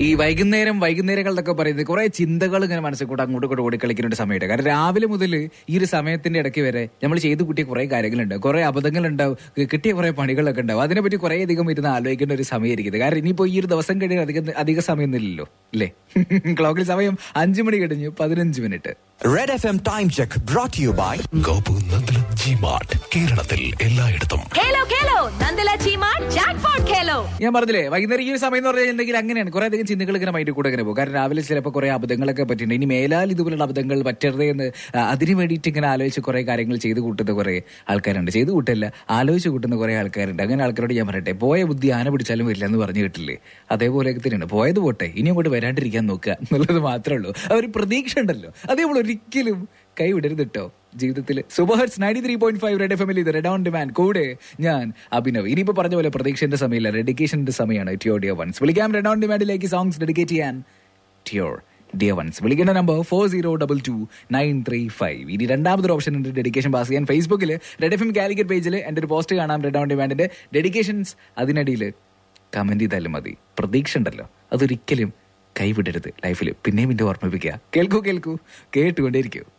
ഈ വൈകുന്നേരം വൈകുന്നേരങ്ങളിലൊക്കെ പറയുന്നത് കുറെ ചിന്തകൾ ഇങ്ങനെ മനസ്സിൽ കൂടെ അങ്ങോട്ടും ഇങ്ങോട്ട് ഓടിക്കളിക്കുന്ന ഒരു സമയമുണ്ട് കാരണം രാവിലെ മുതൽ ഈ ഒരു സമയത്തിന്റെ ഇടയ്ക്ക് വരെ നമ്മൾ ചെയ്തു കൂട്ടിയ കുറെ കാര്യങ്ങളുണ്ട് കുറെ അബദ്ധങ്ങളുണ്ടാവും കിട്ടിയ കുറെ പണികളൊക്കെ ഉണ്ടാവും അതിനെപ്പറ്റി കുറെ അധികം ഇരുന്ന് ആലോചിക്കേണ്ട ഒരു സമയമായിരിക്കും കാരണം ഇനിയിപ്പോ ഈ ഒരു ദിവസം കഴിഞ്ഞാൽ അധികം അധിക സമയമൊന്നുമില്ലല്ലോ അല്ലേ ക്ലോക്കിൽ സമയം അഞ്ചു മണി കഴിഞ്ഞു പതിനഞ്ച് minute red F M time check brought you by Gopu Nandanam G mart കേരളത്തിൽ എല്ലായിടത്തും ഖേലോ ഖേലോ നന്ദല ചീമാ ജാക്ക്പോട്ട് ഖേലോ ഞാൻ പറഞ്ഞില്ലേ വൈകുന്നേരം ഈ ഒരു സമയം എന്ന് പറഞ്ഞാൽ എന്തെങ്കിലും അങ്ങനെയാണ് കുറെ അധികം ചിന്തകൾ ഇങ്ങനെ മൈൻഡിൽ കൂടെ ഇങ്ങനെ പോകും കാരണം രാവിലെ ചിലപ്പോൾ കുറെ അബദ്ധങ്ങളൊക്കെ പറ്റിയിട്ടുണ്ട് ഇനി മേലാൽ ഇതുപോലുള്ള അബദ്ധങ്ങൾ പറ്റരുതേ എന്ന് ആ, അതിന് വേണ്ടിയിട്ട് ഇങ്ങനെ ആലോചിച്ച് കുറെ കാര്യങ്ങൾ ചെയ്ത് കൂട്ടുന്ന കുറെ ആൾക്കാരുണ്ട് ചെയ്ത് കൂട്ടല്ല ആലോചിച്ച് കൂട്ടുന്ന കുറെ ആൾക്കാരുണ്ട് അങ്ങനെ ആൾക്കാരോട് ഞാൻ പറയട്ടെ പോയ ബുദ്ധി ആന പിടിച്ചാലും വരില്ല എന്ന് പറഞ്ഞു കേട്ടില്ലേ അതേപോലെയൊക്കെ തന്നെയാണ് പോയത് പോട്ടെ ഇനി അങ്ങോട്ട് വരാണ്ടിരിക്കാൻ നോക്കുക എന്നുള്ളത് മാത്രമേ ഉള്ളൂ ആ ഒരു പ്രതീക്ഷ ഉണ്ടല്ലോ അത് നമ്മൾ ഒരിക്കലും കൈവിടരുത് കേട്ടോ ജീവിതത്തിൽ super hits ninety three point five red family ഇത് റെഡ് ഓൺ ഡിമാൻഡ് കൂടെ ഞാൻ അഭിനവ് ഇനിയിപ്പോ പറഞ്ഞ പോലെ പ്രതീക്ഷന്റെ സമയമില്ല ഡെഡിക്കേഷന്റെ സമയമാണ് ടിയോ ഡിയോ വൺസ് വിളിക്കാം റെഡ് ഓൺ ഡിമാൻഡിലേക്ക് സോങ്സ് ഡെഡിക്കേറ്റ് ചെയ്യാൻ ടിയോർ ഡിയർ വൺസ് വിളിക്കേണ്ട number four zero double two nine three five ഇനി രണ്ടാമതൊരു ഓപ്ഷൻ ഉണ്ട് ഡെഡിക്കേഷൻ പാസ് ചെയ്യാൻ ഫേസ്ബുക്കിൽ റെഡ് എഫ് എം കാലിക്കറ്റ് പേജിൽ എൻ്റെ ഒരു പോസ്റ്റ് കാണാം റെഡ് ഓൺ ഡിമാൻഡിന്റെ ഡെഡിക്കേഷൻസ് അതിനിടയിൽ കമന്റ് ചെയ്താലും മതി പ്രതീക്ഷ ഉണ്ടല്ലോ അതൊരിക്കലും കൈവിടരുത് ലൈഫിൽ പിന്നെയും പിന്നെ ഓർമ്മിപ്പിക്കുക കേൾക്കൂ കേൾക്കൂ കേട്ടുകൊണ്ടേയിരിക്കൂ